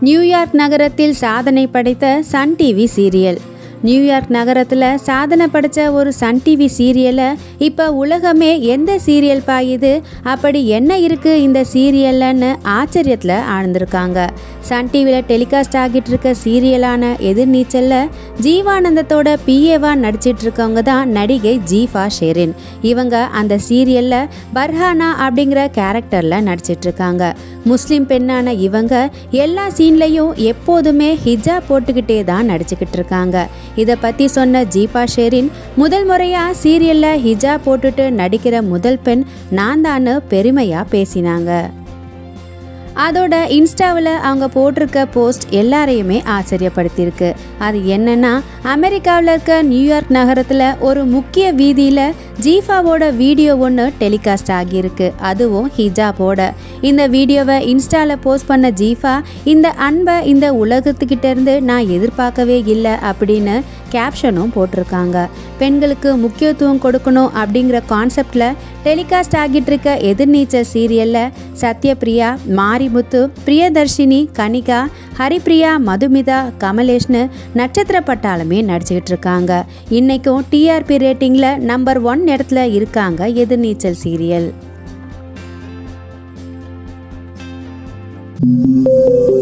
New York நகரத்தில் சாதனை படைத்த சன் டிவி சீரியல் நியூயார்க் நகரத்தில் சாதனை படைத்த ஒரு சன் டிவி சீரியலை இப்போ உலகமே எந்த சீரியல் பாயுது அப்படி என்ன இருக்குது இந்த சீரியல்லன்னு ஆச்சரியத்தில் ஆழ்ந்திருக்காங்க சன் டிவியில் டெலிகாஸ்ட் ஆகிட்டு இருக்க சீரியலான எதிர்நீச்சலில் ஜீவானந்தத்தோட பிஏவா நடிச்சிட்டு இருக்கவங்க தான் நடிகை ஜீஃபா ஷெரின் இவங்க அந்த சீரியலில் பர்ஹானா அப்படிங்கிற கேரக்டரில் நடிச்சிட்டு இருக்காங்க முஸ்லீம் பெண்ணான இவங்க எல்லா சீன்லையும் எப்போதுமே ஹிஜாப் போட்டுக்கிட்டே தான் நடிச்சுக்கிட்டு இருக்காங்க இதை பற்றி சொன்ன ஜீபா ஷெரின் முதல் முறையாக சீரியலில் ஹிஜாப் போட்டுட்டு நடிக்கிற முதல் பெண் நான் தான்னு பெருமையாக பேசினாங்க அதோட இன்ஸ்டாவில் அவங்க போட்டிருக்க போஸ்ட் எல்லாரையுமே ஆச்சரியப்படுத்தியிருக்கு அது என்னன்னா அமெரிக்காவில் இருக்க நியூயார்க் நகரத்தில் ஒரு முக்கிய வீதியில் ஜீஃபாவோட வீடியோ ஒன்று டெலிகாஸ்ட் ஆகியிருக்கு அதுவும் ஹிஜாபோட இந்த வீடியோவை இன்ஸ்டாவில் போஸ்ட் பண்ண ஜீஃபா இந்த அன்பை இந்த உலகத்துக்கிட்ட இருந்து நான் எதிர்பார்க்கவே இல்லை அப்படின்னு கேப்ஷனும் போட்டிருக்காங்க பெண்களுக்கு முக்கியத்துவம் கொடுக்கணும் அப்படிங்கிற கான்செப்டில் டெலிகாஸ்ட் ஆகிட்டு இருக்க எதிர்நீச்சல் சீரியலில் சத்யபிரியா மாரிமுத்து பிரியதர்ஷினி கனிகா ஹரிப்ரியா மதுமிதா கமலேஷ்னு நட்சத்திர பட்டாளமே நடிச்சுக்கிட்டு இருக்காங்க இன்னைக்கும் டிஆர்பி ரேட்டிங்கில் நம்பர் ஒன் இடத்துல இருக்காங்க எதிர்நீச்சல் சீரியல்